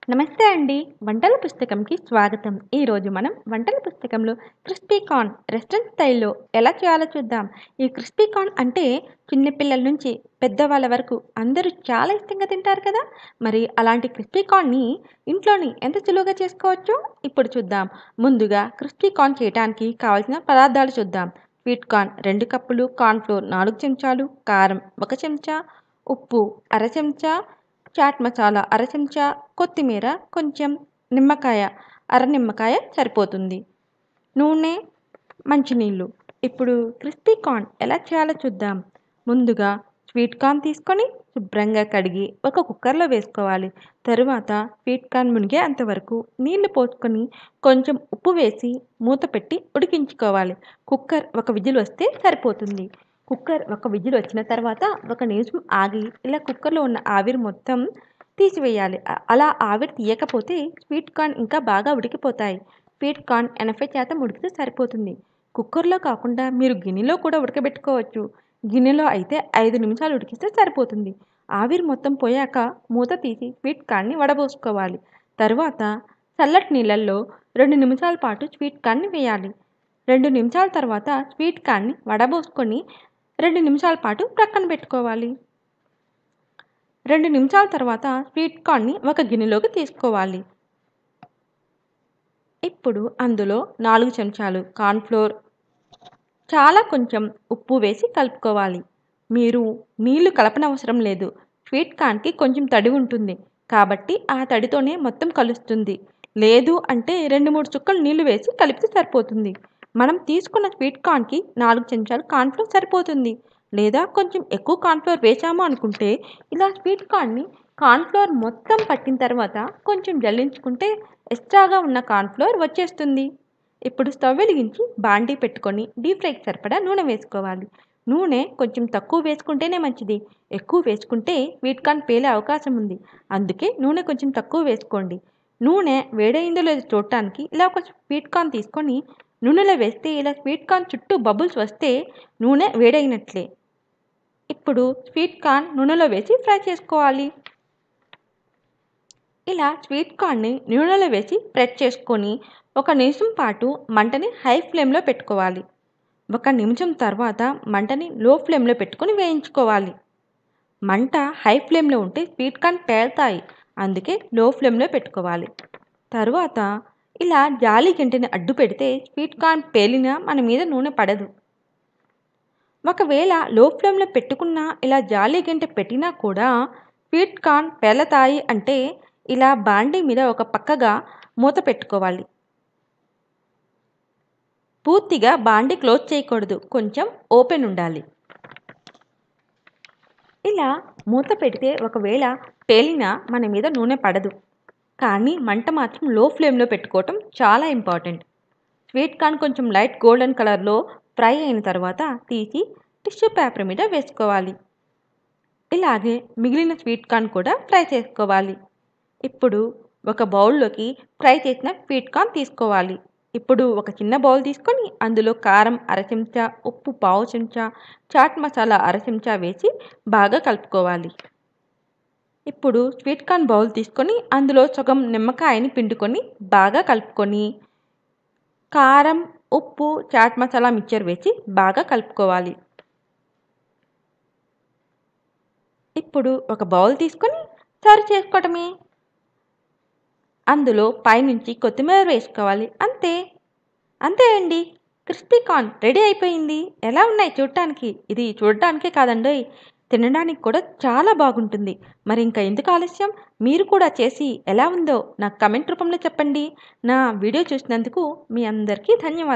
నమస్తే అండి వంటల పుస్తకంకి స్వాగతం ఈరోజు మనం వంటల పుస్తకంలో క్రిస్పీ కార్న్ రెస్టారెంట్ స్టైల్లో ఎలా చేయాలో చూద్దాం ఈ క్రిస్పీ కార్న్ అంటే చిన్నపిల్లల నుంచి పెద్దవాళ్ళ వరకు అందరూ చాలా ఇష్టంగా తింటారు కదా మరి అలాంటి క్రిస్పీ కార్న్ని ఇంట్లోని ఎంత సులువుగా చేసుకోవచ్చో ఇప్పుడు చూద్దాం ముందుగా క్రిస్పీ కార్న్ చేయడానికి కావాల్సిన పదార్థాలు చూద్దాం స్వీట్ కార్న్ రెండు కప్పులు కార్న్ ఫ్లోర్ నాలుగు చెంచాలు కారం ఒక చెంచా ఉప్పు అర చెంచా చాట్ మసాలా అర చెంచా కొత్తిమీర కొంచెం నిమ్మకాయ అర నిమ్మకాయ సరిపోతుంది నూనె మంచినీళ్ళు ఇప్పుడు క్రిస్పీ కార్న్ ఎలా చేయాలో చూద్దాం ముందుగా స్వీట్ కార్న్ తీసుకొని శుభ్రంగా కడిగి ఒక కుక్కర్లో వేసుకోవాలి తరువాత స్వీట్ కార్న్ మునిగే అంతవరకు నీళ్లు పోసుకొని కొంచెం ఉప్పు వేసి మూత పెట్టి ఉడికించుకోవాలి కుక్కర్ ఒక విజిల్ వస్తే సరిపోతుంది కుక్కర్ ఒక విజిల్ వచ్చిన తర్వాత ఒక నిమిషం ఆగి ఇలా కుక్కర్లో ఉన్న ఆవిరి మొత్తం తీసివేయాలి అ- అలా ఆవిరి తీయకపోతే స్వీట్ కార్న్ ఇంకా బాగా ఉడికిపోతాయి స్వీట్ కార్న్ ఎనభై శాతం ఉడికితే సరిపోతుంది కుక్కర్లో కాకుండా మీరు గిన్నెలో కూడా ఉడకబెట్టుకోవచ్చు గిన్నెలో అయితే ఐదు నిమిషాలు ఉడికిస్తే సరిపోతుంది ఆవిరి మొత్తం పోయాక మూత తీసి స్వీట్ కార్న్ని వడబోసుకోవాలి తర్వాత చల్లటి నీళ్ళల్లో రెండు నిమిషాల పాటు స్వీట్ కార్న్ని వేయాలి రెండు నిమిషాల తర్వాత స్వీట్ కార్న్ని వడబోసుకొని రెండు నిమిషాల పాటు ప్రక్కన పెట్టుకోవాలి రెండు నిమిషాల తర్వాత స్వీట్ కార్న్ని ఒక గిన్నెలోకి తీసుకోవాలి ఇప్పుడు అందులో నాలుగు చెంచాలు కార్న్ఫ్లోర్ చాలా కొంచెం ఉప్పు వేసి కలుపుకోవాలి మీరు నీళ్లు కలపనవసరం లేదు స్వీట్ కార్న్కి కొంచెం తడి ఉంటుంది కాబట్టి ఆ తడితోనే మొత్తం కలుస్తుంది లేదు అంటే రెండు మూడు చుక్కలు నీళ్లు వేసి కలిపితే సరిపోతుంది మనం తీసుకున్న స్వీట్ కార్న్కి నాలుగు చెంచాలు కార్న్ఫ్లోర్ సరిపోతుంది లేదా కొంచెం ఎక్కువ కార్న్ఫ్లోర్ వేసాము అనుకుంటే ఇలా స్వీట్ కార్న్ని కార్న్ఫ్లోర్ మొత్తం పట్టిన తర్వాత కొంచెం జల్లించుకుంటే ఎక్స్ట్రాగా ఉన్న కార్న్ఫ్లోర్ వచ్చేస్తుంది ఇప్పుడు స్టవ్ వెలిగించి బాండీ పెట్టుకొని డీప్ ఫ్రైకి సరిపడా నూనె వేసుకోవాలి నూనె కొంచెం తక్కువ వేసుకుంటేనే మంచిది ఎక్కువ వేసుకుంటే స్వీట్ కార్న్ పేలే అవకాశం ఉంది అందుకే నూనె కొంచెం తక్కువ వేసుకోండి నూనె వేడైందో లేదో చూడటానికి ఇలా ఒక స్వీట్ కార్న్ తీసుకొని నూనెలో వేస్తే ఇలా స్వీట్ కార్న్ చుట్టూ బబుల్స్ వస్తే నూనె వేడైనట్లే ఇప్పుడు స్వీట్ కార్న్ నూనెలో వేసి ఫ్రై చేసుకోవాలి ఇలా స్వీట్ కార్న్ని నూనెలో వేసి ప్రెస్ చేసుకొని ఒక నిమిషం పాటు మంటని హై ఫ్లేమ్లో పెట్టుకోవాలి ఒక నిమిషం తర్వాత మంటని లో ఫ్లేమ్లో పెట్టుకొని వేయించుకోవాలి మంట హై ఫ్లేమ్లో ఉంటే స్వీట్ కార్న్ పేలుతాయి అందుకే లో ఫ్లేమ్లో పెట్టుకోవాలి తర్వాత ఇలా జాలి గంటని అడ్డు పెడితే స్వీట్ కార్న్ పేలినా మన మీద నూనె పడదు ఒకవేళ లో ఫ్లేమ్లో పెట్టుకున్నా ఇలా జాలి గంట పెట్టినా కూడా స్వీట్ కార్న్ పేలతాయి అంటే ఇలా బాండీ మీద ఒక పక్కగా మూత పెట్టుకోవాలి పూర్తిగా బాండీ క్లోజ్ చేయకూడదు కొంచెం ఓపెన్ ఉండాలి ఇలా మూత పెడితే ఒకవేళ పేలినా మన మీద నూనె పడదు కానీ మంట మాత్రం లో ఫ్లేమ్లో పెట్టుకోవటం చాలా ఇంపార్టెంట్ స్వీట్ కార్న్ కొంచెం లైట్ గోల్డెన్ కలర్లో ఫ్రై అయిన తర్వాత తీసి టిష్యూ పేపర్ మీద వేసుకోవాలి ఇలాగే మిగిలిన స్వీట్ కార్న్ కూడా ఫ్రై చేసుకోవాలి ఇప్పుడు ఒక బౌల్లోకి ఫ్రై చేసిన స్వీట్ కార్న్ తీసుకోవాలి ఇప్పుడు ఒక చిన్న బౌల్ తీసుకొని అందులో కారం అర చెంచా ఉప్పు పావు చెంచా చాట్ మసాలా అర చెంచా వేసి బాగా కలుపుకోవాలి ఇప్పుడు స్వీట్ కార్న్ బౌల్ తీసుకొని అందులో సగం నిమ్మకాయని పిండుకొని బాగా కలుపుకొని కారం ఉప్పు చాట్ మసాలా మిక్చర్ వేసి బాగా కలుపుకోవాలి ఇప్పుడు ఒక బౌల్ తీసుకొని సర్వ్ చేసుకోవటమే అందులో పైనుంచి కొత్తిమీర వేసుకోవాలి అంతే అంతే అండి క్రిస్పీ కార్న్ రెడీ అయిపోయింది ఎలా ఉన్నాయి చూడటానికి ఇది చూడటానికే కాదండి తినడానికి కూడా చాలా బాగుంటుంది మరి ఇంకా ఎందుకు ఆలస్యం మీరు కూడా చేసి ఎలా ఉందో నాకు కమెంట్ రూపంలో చెప్పండి నా వీడియో చూసినందుకు మీ అందరికీ ధన్యవాదాలు